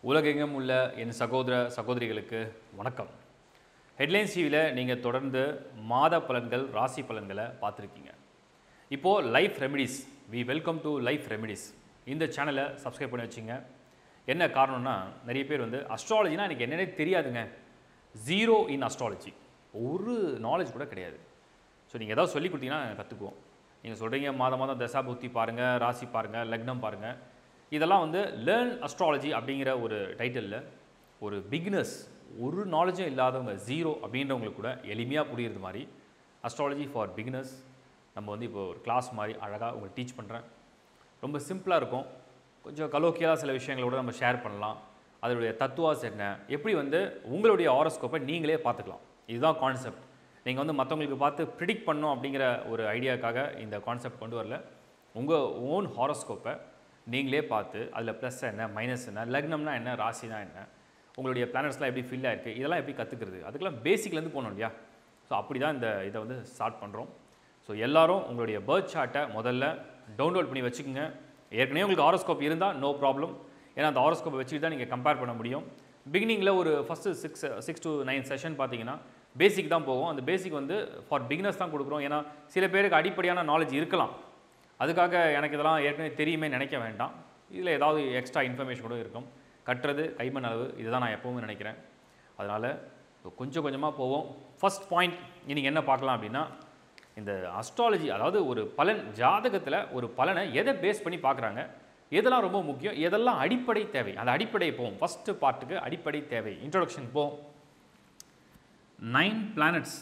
உலகெங்கும் உள்ள என் சகோதர சகோதரிகளுக்கு வணக்கம் ஹெட்லைன்ஸ் டிவியில் நீங்கள் தொடர்ந்து மாத பலன்கள் ராசி பலன்களை பார்த்துருக்கீங்க இப்போது life remedies we welcome to life remedies இந்த சேனலை சப்ஸ்கிரைப் பண்ணி வச்சுங்க என்ன காரணம்னா நிறைய பேர் வந்து அஸ்ட்ராலஜினா எனக்கு என்னன்னே தெரியாதுங்க ஜீரோ இன் அஸ்ட்ராலஜி ஒரு நாலேஜ் கூட கிடையாது ஸோ நீங்கள் ஏதாவது சொல்லி கொடுத்தீங்கன்னா கற்றுக்குவோம் நீங்கள் சொல்கிறீங்க மாதம் மாதம் தசா புத்தி பாருங்கள் ராசி பாருங்கள் லக்னம் பாருங்கள் இதெல்லாம் வந்து லேர்ன் அஸ்ட்ராலஜி அப்படிங்கிற ஒரு டைட்டிலில் ஒரு பிகினர்ஸ் ஒரு நாலேஜும் இல்லாதவங்க ஜீரோ அப்படின்றவங்களுக்கு கூட எளிமையாக புரியுறது மாதிரி அஸ்ட்ராலஜி ஃபார் பிகினர்ஸ் நம்ம வந்து இப்போ ஒரு கிளாஸ் மாதிரி அழகாக உங்களுக்கு டீச் பண்ணுறேன் ரொம்ப சிம்பிளாக இருக்கும் கொஞ்சம் கலோக்கியலாக சில விஷயங்களோட நம்ம ஷேர் பண்ணலாம் அதனுடைய தத்துவாஸ் என்ன எப்படி வந்து உங்களுடைய ஆரோஸ்கோப்பை நீங்களே பார்த்துக்கலாம் இதுதான் கான்செப்ட் நீங்கள் வந்து மற்றவங்களுக்கு பார்த்து ப்ரிடிக்ட் பண்ணணும் அப்படிங்கிற ஒரு ஐடியாக்காக இந்த கான்செப்ட் கொண்டு வரல உங்கள் ஓன் ஹாரோஸ்கோப்பை நீங்களே பார்த்து அதில் ப்ளஸ் என்ன மைனஸ் என்ன லக்னம்னா என்ன ராசினா என்ன உங்களுடைய பிளானட்ஸ்லாம் எப்படி ஃபில் ஆயிருக்கு இதெல்லாம் எப்படி கற்றுக்கிறது அதுக்கெல்லாம் பேசிக்லேருந்து போகணும் இல்லையா ஸோ அப்படி தான் இந்த இதை வந்து ஸ்டார்ட் பண்ணுறோம் ஸோ எல்லாரும் உங்களுடைய பர்த் சார்ட்டை முதல்ல டவுன்லோட் பண்ணி வச்சுக்கோங்க ஏற்கனவே உங்களுக்கு ஹாரோஸ்கோப் இருந்தால் நோ ப்ராப்ளம் ஏன்னா அந்த ஹாரோஸ்கோப்பை வச்சுட்டு தான் நீங்கள் கம்பேர் பண்ண முடியும் பிகினிங்கில் ஒரு first six six to nine session பார்த்தீங்கன்னா பேசிக் தான் போகும் அந்த பேசிக் வந்து ஃபார் பிகினர்ஸ் தான் கொடுக்குறோம் ஏன்னா சில பேருக்கு அடிப்படையான நாலேஜ் இருக்கலாம் அதுக்காக எனக்கு இதெல்லாம் ஏற்கனவே தெரியுமே நினைக்க வேண்டாம் இதில் ஏதாவது எக்ஸ்ட்ரா இன்ஃபர்மேஷன் கூட இருக்கும் கட்டுறது கைமண் அளவு இதுதான் நான் எப்போவுமே நினைக்கிறேன் அதனால் கொஞ்சம் கொஞ்சமாக போவோம் ஃபர்ஸ்ட் பாயிண்ட் இன்றைக்கி என்ன பார்க்கலாம் அப்படின்னா இந்த அஸ்ட்ராலஜி அதாவது ஒரு பலன் ஜாதகத்தில் ஒரு பலனை எதை பேஸ் பண்ணி பார்க்குறாங்க எதெல்லாம் ரொம்ப முக்கியம் எதெல்லாம் அடிப்படை தேவை அந்த அடிப்படை போவோம் ஃபஸ்ட்டு பார்ட்டுக்கு அடிப்படை தேவை இன்ட்ரோடக்ஷன் போவோம் நைன் பிளானட்ஸ்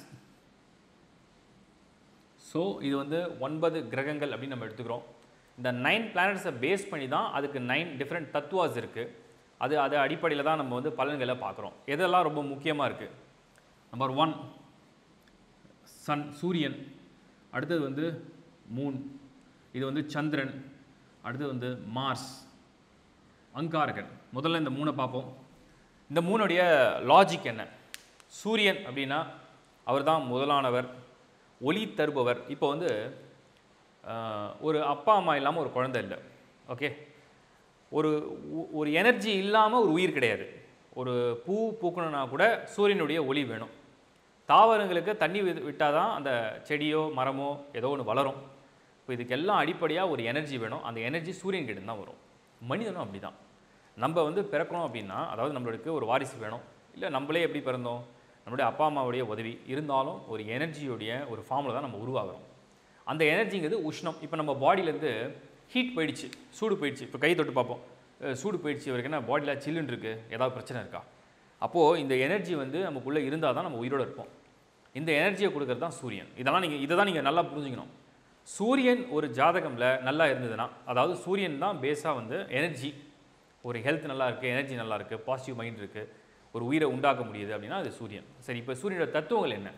ஸோ இது வந்து ஒன்பது கிரகங்கள் அப்படின்னு நம்ம எடுத்துக்கிறோம் இந்த நைன் பிளானட்ஸை பேஸ் பண்ணி தான் அதுக்கு நைன் டிஃப்ரெண்ட் தத்துவாஸ் இருக்குது அது அது அடிப்படையில் தான் நம்ம வந்து பலன்களை பார்க்குறோம் எதெல்லாம் ரொம்ப முக்கியமாக இருக்குது நம்பர் ஒன் சன் சூரியன் அடுத்தது வந்து மூன் இது வந்து சந்திரன் அடுத்தது வந்து மார்ஸ் அங்காரகன் முதல்ல இந்த மூணை பார்ப்போம் இந்த மூணுடைய லாஜிக் என்ன சூரியன் அப்படின்னா அவர் தான் முதலானவர் ஒளி தருபவர் இப்போ வந்து ஆஹ், ஒரு அப்பா அம்மா இல்லாமல் ஒரு குழந்தை இல்லை ஓகே ஒரு உ- ஒரு எனர்ஜி இல்லாமல் ஒரு உயிர் கிடையாது ஒரு பூ பூக்கணும்னா கூட சூரியனுடைய ஒளி வேணும் தாவரங்களுக்கு தண்ணி விட்டால் தான் அந்த செடியோ மரமோ ஏதோ ஒன்று வளரும் இப்போ இதுக்கெல்லாம் அடிப்படையாக ஒரு எனர்ஜி வேணும் அந்த எனர்ஜி சூரியன் கிட்ட தான் வரும் மனிதனும் அப்படி தான் நம்ம வந்து பிறக்கணும் அப்படின்னா அதாவது நம்மளுக்கு ஒரு வாரிசு வேணும் இல்லை நம்மளே எப்படி பிறந்தோம் நம்மளுடைய அப்பா அம்மாவுடைய உதவி இருந்தாலும் ஒரு எனர்ஜியோடைய ஒரு ஃபார்மில் தான் நம்ம உருவாகிறோம் அந்த எனர்ஜிங்கிறது உஷ்ணம் இப்போ நம்ம பாடியிலேருந்து ஹீட் போயிடுச்சு சூடு போயிடுச்சு இப்போ கை தொட்டு பார்ப்போம் அஹ் சூடு போயிடுச்சு இவருக்கு என்ன பாடியில் சில்லுன்னு இருக்குது ஏதாவது பிரச்சனை இருக்கா அப்போது இந்த எனர்ஜி வந்து நமக்குள்ளே இருந்தால் தான் நம்ம உயிரோடு இருப்போம் இந்த எனர்ஜியை கொடுக்கறது தான் சூரியன் இதெல்லாம் நீங்கள் இதை தான் நீங்கள் நல்லா புரிஞ்சுக்கணும் சூரியன் ஒரு ஜாதகம்ல நல்லா இருந்ததுன்னா அதாவது சூரியன் தான் பேஸாக வந்து எனர்ஜி ஒரு ஹெல்த் நல்லா இருக்குது எனர்ஜி நல்லா இருக்குது பாசிட்டிவ் மைண்ட் இருக்குது ஒரு உயிரை உண்டாக்க முடியுது அப்படின்னா அது சூரியன் சரி இப்போ சூரியனோட தத்துவங்கள் என்ன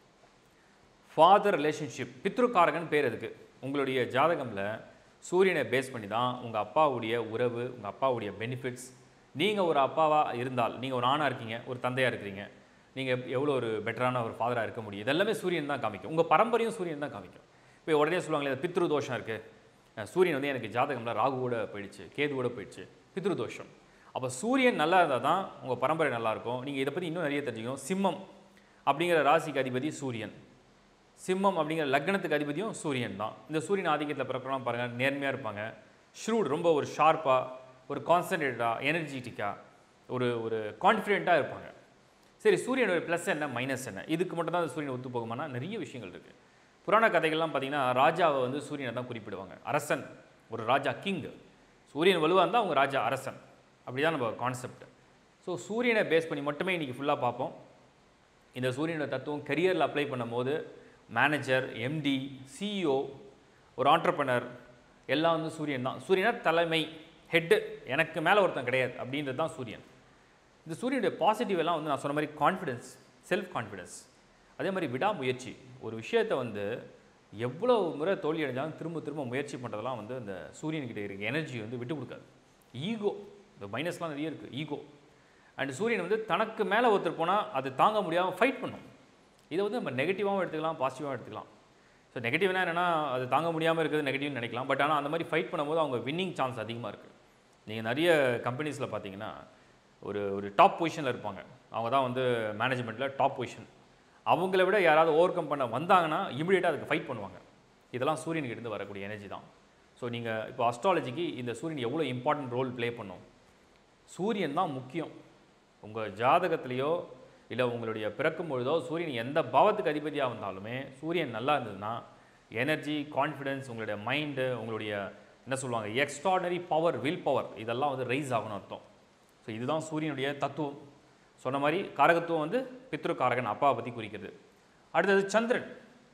ஃபாதர் ரிலேஷன்ஷிப் பித்ருக்காரகன் பேர் அதுக்கு உங்களுடைய ஜாதகம்ல சூரியனை பேஸ் பண்ணி தான் உங்கள் அப்பாவுடைய உறவு உங்கள் அப்பாவுடைய பெனிஃபிட்ஸ் நீங்கள் ஒரு அப்பாவாக இருந்தால் நீங்கள் ஒரு ஆணாக இருக்கீங்க ஒரு தந்தையாக இருக்கிறீங்க நீங்கள் எவ்வளோ ஒரு பெட்டரான ஒரு ஃபாதராக இருக்க முடியும் இதெல்லாமே சூரியன் தான் காமிக்கும் உங்கள் பரம்பரையும் சூரியன் தான் காமிக்கும் இப்போ உடனே சொல்லுவாங்களே பித்ரு தோஷம் இருக்குது சூரியன் வந்து எனக்கு ஜாதகம்ல ராகுவோட போயிடுச்சு கேதுவோட போயிடுச்சு பித்ரு தோஷம் அப்போ சூரியன் நல்லா இருந்தால் தான் உங்கள் பரம்பரை நல்லா இருக்கும் நீங்கள் இதை பற்றி இன்னும் நிறைய தெரிஞ்சுக்கணும் சிம்மம் அப்படிங்கிற ராசிக்கு அதிபதி சூரியன் சிம்மம் அப்படிங்கிற லக்னத்துக்கு அதிபதியும் சூரியன் தான் இந்த சூரியன் ஆதிக்கத்தில் பிறக்கிறோம் பாருங்கள் நேர்மையாக இருப்பாங்க ஷ்ரூட் ரொம்ப ஒரு ஷார்ப்பாக ஒரு கான்சன்ட்ரேட்டடாக எனர்ஜிட்டிக்காக ஒரு ஒரு கான்ஃபிடென்ட்டாக இருப்பாங்க சரி சூரியனோட ப்ளஸ் என்ன மைனஸ் என்ன இதுக்கு மட்டும் தான் சூரியன் ஒத்து போகுமானா நிறைய விஷயங்கள் இருக்குது புராண கதைகள்லாம் பார்த்தீங்கன்னா ராஜாவை வந்து சூரியனை தான் குறிப்பிடுவாங்க அரசன் ஒரு ராஜா கிங் சூரியன் வலுவாக இருந்தால் அவங்க ராஜா அரசன் அப்படி தான் நம்ம கான்செப்ட் ஸோ சூரியனை பேஸ் பண்ணி மட்டுமே இன்றைக்கி ஃபுல்லாக பார்ப்போம் இந்த சூரியனோட தத்துவம் கரியரில் அப்ளை பண்ணும்போது மேனேஜர் எம்டி சிஇஓ ஒரு ஆண்டர்பனர் எல்லாம் வந்து சூரியன் தான் சூரியனா தலைமை ஹெட்டு எனக்கு மேலே ஒருத்தன் கிடையாது அப்படின்றது தான் சூரியன் இந்த சூரியனுடைய பாசிட்டிவ் எல்லாம் வந்து நான் சொன்ன மாதிரி கான்ஃபிடென்ஸ் செல்ஃப் கான்ஃபிடென்ஸ் அதே மாதிரி விடாமுயற்சி ஒரு விஷயத்தை வந்து எவ்வளோ முறை தோல்வி அடைஞ்சாலும் திரும்ப திரும்ப முயற்சி பண்ணுறதெல்லாம் வந்து இந்த சூரியன்கிட்ட இருக்க எனர்ஜி வந்து விட்டு கொடுக்காது ஈகோ இந்த மைனஸ்லாம் நிறைய இருக்குது ஈகோ அண்ட் சூரியன் வந்து தனக்கு மேலே ஒருத்தர் போனால் அது தாங்க முடியாமல் ஃபைட் பண்ணும் இதை வந்து நம்ம நெகட்டிவாகவும் எடுத்துக்கலாம் பாசிட்டிவாகவும் எடுத்துக்கலாம் ஸோ நெகட்டிவ்னா என்னென்னா அது தாங்க முடியாமல் இருக்கிறது நெகட்டிவ்னு நினைக்கலாம் பட் ஆனால் அந்த மாதிரி ஃபைட் பண்ணும்போது அவங்க வின்னிங் சான்ஸ் அதிகமாக இருக்குது நீங்கள் நிறைய கம்பெனிஸில் பார்த்தீங்கன்னா ஒரு ஒரு டாப் பொசிஷனில் இருப்பாங்க அவங்க தான் வந்து மேனேஜ்மெண்ட்டில் டாப் பொசிஷன் அவங்கள விட யாராவது ஓவர் கம் பண்ண வந்தாங்கன்னா இமிடியேட்டாக அதுக்கு ஃபைட் பண்ணுவாங்க இதெல்லாம் சூரியனுக்கு இருந்து வரக்கூடிய எனர்ஜி தான் ஸோ நீங்கள் இப்போ அஸ்ட்ராலஜிக்கு இந்த சூரியன் எவ்வளோ இம்பார்ட்டன்ட் ரோல் ப்ளே பண்ணும் சூரியன் தான் முக்கியம் உங்கள் ஜாதகத்திலேயோ இல்லை உங்களுடைய பிறக்கும் பொழுதோ சூரியன் எந்த பாவத்துக்கு அதிபதியாக வந்தாலுமே சூரியன் நல்லா இருந்ததுன்னா எனர்ஜி கான்ஃபிடென்ஸ் உங்களுடைய மைண்டு உங்களுடைய என்ன சொல்லுவாங்க எக்ஸ்ட்ராடனரி பவர் வில் பவர் இதெல்லாம் வந்து ரைஸ் ஆகணும் அர்த்தம் ஸோ இதுதான் சூரியனுடைய தத்துவம் சொன்ன மாதிரி காரகத்துவம் வந்து பித்ரு காரகன் அப்பாவை பற்றி குறிக்கிறது அடுத்தது சந்திரன்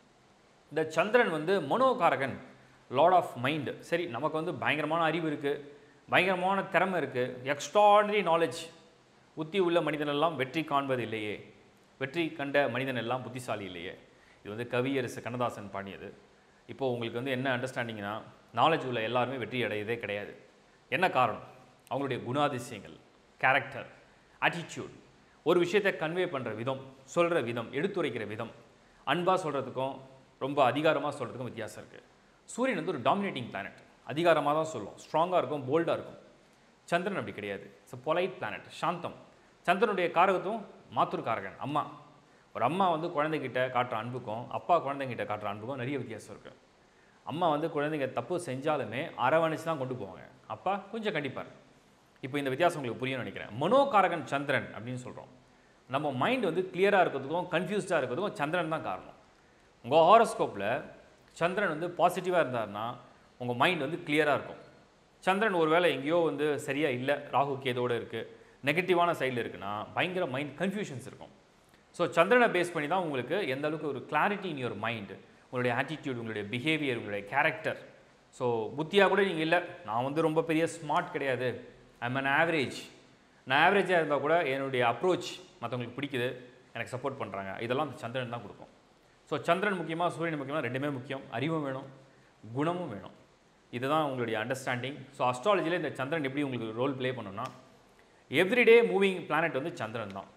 இந்த சந்திரன் வந்து மனோகாரகன் லார்ட் ஆஃப் மைண்டு சரி நமக்கு வந்து பயங்கரமான அறிவு இருக்குது பயங்கரமான திறமை இருக்குது எக்ஸ்ட்ராடனரி நாலேஜ் புத்தி உள்ள மனிதனெல்லாம் வெற்றி காண்பது இல்லையே வெற்றி கண்ட மனிதன் எல்லாம் புத்திசாலி இல்லையே இது வந்து கவியரசு கண்ணதாசன் பாடியது இப்போது உங்களுக்கு வந்து என்ன அண்டர்ஸ்டாண்டிங்னா நாலேஜ் உள்ள எல்லாருமே வெற்றி அடையதே கிடையாது என்ன காரணம் அவங்களுடைய குணாதிசயங்கள் கேரக்டர் attitude ஒரு விஷயத்தை கன்வே பண்ணுற விதம் சொல்கிற விதம் எடுத்துரைக்கிற விதம் அன்பாக சொல்கிறதுக்கும் ரொம்ப அதிகாரமாக சொல்கிறதுக்கும் வித்தியாசம் இருக்குது சூரியன் வந்து ஒரு டாமினேட்டிங் பிளானட் அதிகாரமாக தான் சொல்லும் ஸ்ட்ராங்காக இருக்கும் போல்டாக இருக்கும் சந்திரன் அப்படி கிடையாது இட்ஸ் பொலைட் பிளானட் சாந்தம் சந்திரனுடைய காரகத்துவம் மாத்தூர் காரகன் அம்மா ஒரு அம்மா வந்து குழந்தைகிட்ட காட்டுற அன்புக்கும் அப்பா குழந்தைகிட்ட காட்டுற அன்புக்கும் நிறைய வித்தியாசம் இருக்குது அம்மா வந்து குழந்தைங்க தப்பு செஞ்சாலுமே அரவணைச்சு தான் கொண்டு போவாங்க அப்பா கொஞ்சம் கண்டிப்பார் இப்போ இந்த வித்தியாசம் உங்களுக்கு புரியும்னு நினைக்கிறேன் மனோகாரகன் சந்திரன் அப்படின்னு சொல்கிறோம் நம்ம மைண்ட் வந்து கிளியராக இருக்கிறதுக்கும் கன்ஃபியூஸ்டாக இருக்கிறதுக்கும் சந்திரன் தான் காரணம் உங்கள் ஹாரோஸ்கோப்பில் சந்திரன் வந்து பாசிட்டிவாக இருந்தாருன்னா உங்கள் மைண்ட் வந்து கிளியராக இருக்கும் சந்திரன் ஒருவேளை எங்கேயோ வந்து சரியாக இல்லை ராகு கேதோடு இருக்குது நெகட்டிவான சைடில் இருக்குன்னா பயங்கர மைண்ட் கன்ஃபியூஷன்ஸ் இருக்கும் ஸோ சந்திரனை பேஸ் பண்ணி தான் உங்களுக்கு எந்த அளவுக்கு ஒரு கிளாரிட்டி இன் யுவர் மைண்டு உங்களுடைய ஆட்டிடியூட் உங்களுடைய பிஹேவியர் உங்களுடைய கேரக்டர் ஸோ புத்தியாக கூட நீங்கள் இல்லை நான் வந்து ரொம்ப பெரிய ஸ்மார்ட் கிடையாது ஐம் an ஆவரேஜ் நான் ஆவரேஜாக இருந்தால் கூட என்னுடைய அப்ரோச் மற்றவங்களுக்கு பிடிக்குது எனக்கு சப்போர்ட் பண்ணுறாங்க இதெல்லாம் அந்த சந்திரன் தான் கொடுக்கும் ஸோ சந்திரன் முக்கியமாக சூரியன் முக்கியமாக ரெண்டுமே முக்கியம் அறிவும் வேணும் குணமும் வேணும் இதுதான் உங்களுடைய அண்டர்ஸ்டாண்டிங் ஸோ அஸ்ட்ராலஜியில் இந்த சந்திரன் எப்படி உங்களுக்கு ரோல் ப்ளே பண்ணுன்னா எவ்ரிடே மூவிங் பிளானட் வந்து சந்திரன் தான்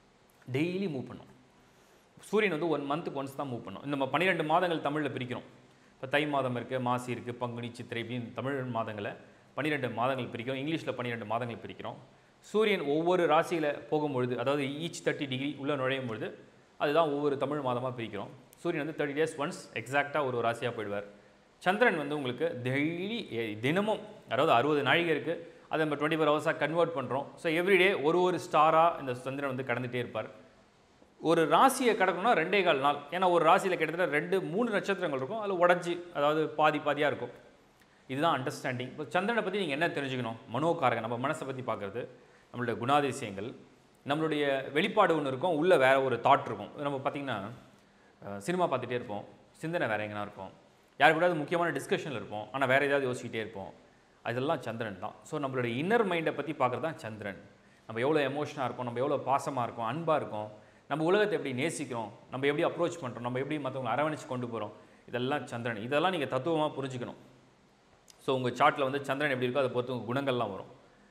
டெய்லி மூவ் பண்ணும் சூரியன் வந்து ஒன் மந்த்துக்கு ஒன்ஸ் தான் மூவ் பண்ணும் இந்த நம்ம பன்னிரெண்டு மாதங்கள் தமிழில் பிரிக்கிறோம் இப்போ தை மாதம் இருக்குது மாசி இருக்குது பங்குனி சித்திரை இப்படின்னு தமிழ் மாதங்களை பன்னிரெண்டு மாதங்கள் பிரிக்கிறோம் இங்கிலீஷில் பன்னிரெண்டு மாதங்கள் பிரிக்கிறோம் சூரியன் ஒவ்வொரு ராசியில் போகும்பொழுது அதாவது ஈச் தேர்ட்டி டிகிரி உள்ளே நுழையும் பொழுது அதுதான் ஒவ்வொரு தமிழ் மாதமாக பிரிக்கிறோம் சூரியன் வந்து தேர்ட்டி டேஸ் ஒன்ஸ் எக்ஸாக்டாக ஒரு ராசியாக போயிடுவார் சந்திரன் வந்து உங்களுக்கு டெய்லி தினமும் அதாவது அறுபது நாழிகை இருக்குது அதை நம்ம டுவெண்ட்டி ஃபோர் ஹவர்ஸாக கன்வெர்ட் பண்ணுறோம் ஸோ எவ்ரிடே ஒரு ஒரு ஸ்டாராக இந்த சந்திரன் வந்து கடந்துகிட்டே இருப்பார் ஒரு ராசியை கடக்கணும்னா ரெண்டே கால் நாள் ஏன்னா ஒரு ராசியில் கிட்டத்தட்ட ரெண்டு மூணு நட்சத்திரங்கள் இருக்கும் அதில் உடஞ்சி அதாவது பாதி பாதியாக இருக்கும் இதுதான் அண்டர்ஸ்டாண்டிங் இப்போ சந்திரனை பற்றி நீங்கள் என்ன தெரிஞ்சுக்கணும் மனோகாரகன் நம்ம மனசை பற்றி பார்க்குறது நம்மளுடைய குணாதிசயங்கள் நம்மளுடைய வெளிப்பாடு ஒன்று இருக்கும் உள்ளே வேற ஒரு தாட் இருக்கும் நம்ம பார்த்திங்கன்னா சினிமா பார்த்துட்டே இருப்போம் சிந்தனை வேற எங்கேனா இருக்கும் யார் கூடயாவது முக்கியமான டிஸ்கஷனில் இருப்போம் ஆனால் வேறு ஏதாவது யோசிக்கிட்டே இருப்போம் அதெல்லாம் சந்திரன் தான் ஸோ நம்மளுடைய இன்னர் மைண்டை பற்றி பார்க்குறது தான் சந்திரன் நம்ம எவ்வளோ எமோஷனாக இருக்கோம் நம்ம எவ்வளோ பாசமாக இருக்கோம் அன்பாக இருக்கோம் நம்ம உலகத்தை எப்படி நேசிக்கிறோம் நம்ம எப்படி அப்ரோச் பண்ணுறோம் நம்ம எப்படி மற்றவங்களை அரவணைச்சு கொண்டு போகிறோம் இதெல்லாம் சந்திரன் இதெல்லாம் நீங்கள் தத்துவமாக புரிஞ்சுக்கணும் ஸோ உங்கள் சார்ட்டில் வந்து சந்திரன் எப்படி இருக்கோ அதை பொறுத்து உங்கள் குணங்கள்லாம் வரும்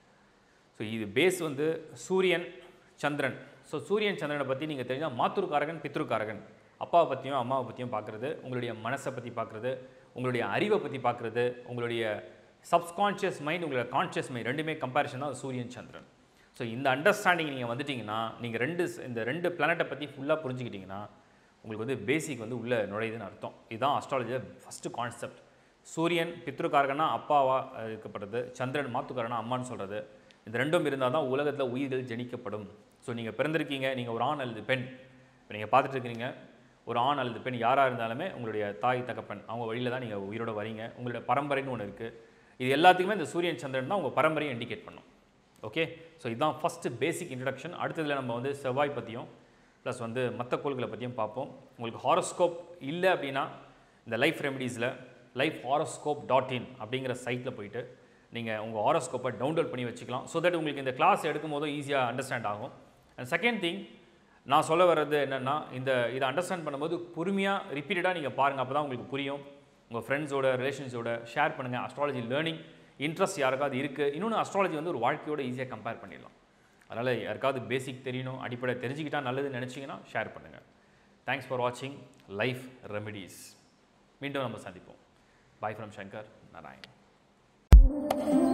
ஸோ இது பேஸ் வந்து சூரியன் சந்திரன் ஸோ சூரியன் சந்திரனை பற்றி நீங்கள் தெரிஞ்சால் மாத்துருக்காரகன் பித்ருக்காரகன் அப்பாவை பற்றியும் அம்மாவை பற்றியும் பார்க்குறது உங்களுடைய மனசை பற்றி பார்க்குறது உங்களுடைய அறிவை பற்றி பார்க்குறது உங்களுடைய சப்கான்ஷியஸ் மைண்ட் உங்களுடைய கான்ஷியஸ் மைண்ட் ரெண்டுமே கம்பேரிஷன் தான் சூரியன் சந்திரன் ஸோ இந்த அண்டர்ஸ்டாண்டிங் நீங்கள் வந்துட்டிங்கன்னா நீங்கள் ரெண்டு இந்த ரெண்டு பிளானட்டை பற்றி ஃபுல்லாக புரிஞ்சுக்கிட்டிங்கன்னா உங்களுக்கு வந்து பேசிக் வந்து உள்ளே நுழையுதுன்னு அர்த்தம் இதுதான் அஸ்ட்ராலஜியில் ஃபஸ்ட்டு கான்செப்ட் சூரியன் பித்ருக்காரகனா அப்பாவா அஹ், இருக்கப்படுறது சந்திரன் மாத்துக்காரனா அம்மான்னு சொல்கிறது இந்த ரெண்டும் இருந்தால் தான் உலகத்தில் உயிர்கள் ஜனிக்கப்படும் ஸோ நீங்கள் பிறந்திருக்கீங்க நீங்கள் ஒரு ஆண் அல்லது பெண் இப்போ நீங்கள் பார்த்துட்டு இருக்கிறீங்க ஒரு ஆண் அல்லது பெண் யாராக இருந்தாலுமே உங்களுடைய தாய் தகப்பன் அவங்க வழியில் தான் நீங்கள் உயிரோட வரீங்க உங்களுடைய பரம்பரைன்னு ஒன்று இருக்குது இது எல்லாத்துக்குமே இந்த சூரியன் சந்திரன் தான் உங்கள் பரம்பரையை இண்டிகேட் பண்ணும் ஓகே ஸோ இதுதான் ஃபஸ்ட்டு பேசிக் இன்ட்ரடக்ஷன் அடுத்ததில் நம்ம வந்து செவ்வாய் பற்றியும் ப்ளஸ் வந்து மற்ற கோள்களை பற்றியும் பார்ப்போம் உங்களுக்கு ஹாரோஸ்கோப் இல்லை அப்படின்னா இந்த லைஃப் ரெமடிஸில் லைஃப் ஹாரோஸ்கோப் டாட் இன் அப்படிங்கிற சைட்டில் போயிட்டு நீங்கள் உங்கள் ஹாரோஸ்கோப்பை டவுன்லோட் பண்ணி வச்சுக்கலாம் ஸோ தட் உங்களுக்கு இந்த கிளாஸ் எடுக்கும் போதும் ஈஸியாக அண்டர்ஸ்டாண்ட் ஆகும் அண்ட் செகண்ட் திங் நான் சொல்ல வர்றது என்னென்னா இந்த இதை அண்டர்ஸ்டாண்ட் பண்ணும்போது பொறுமையாக ரிப்பீட்டடாக நீங்கள் பாருங்கள் அப்போ தான் உங்களுக்கு புரியும் உங்கள் ஃப்ரெண்ட்ஸோட ரிலேஷன்ஸோட ஷேர் பண்ணுங்கள் அஸ்ட்ராலஜி லேர்னிங் இன்ட்ரெஸ்ட் யாருக்காவது இருக்குது இன்னொன்று அஸ்ட்ராலஜி வந்து ஒரு வாழ்க்கையோட ஈஸியாக கம்பேர் பண்ணிடலாம் அதனால் யாருக்காவது பேசிக் தெரியணும் அடிப்படை தெரிஞ்சுக்கிட்டா நல்லதுன்னு நினச்சிங்கன்னா ஷேர் பண்ணுங்கள் தேங்க்ஸ் ஃபார் வாட்சிங் லைஃப் ரெமிடிஸ் மீண்டும் நம்ம சந்திப்போம் பாய் ஃப்ரம் சங்கர் நாராயண்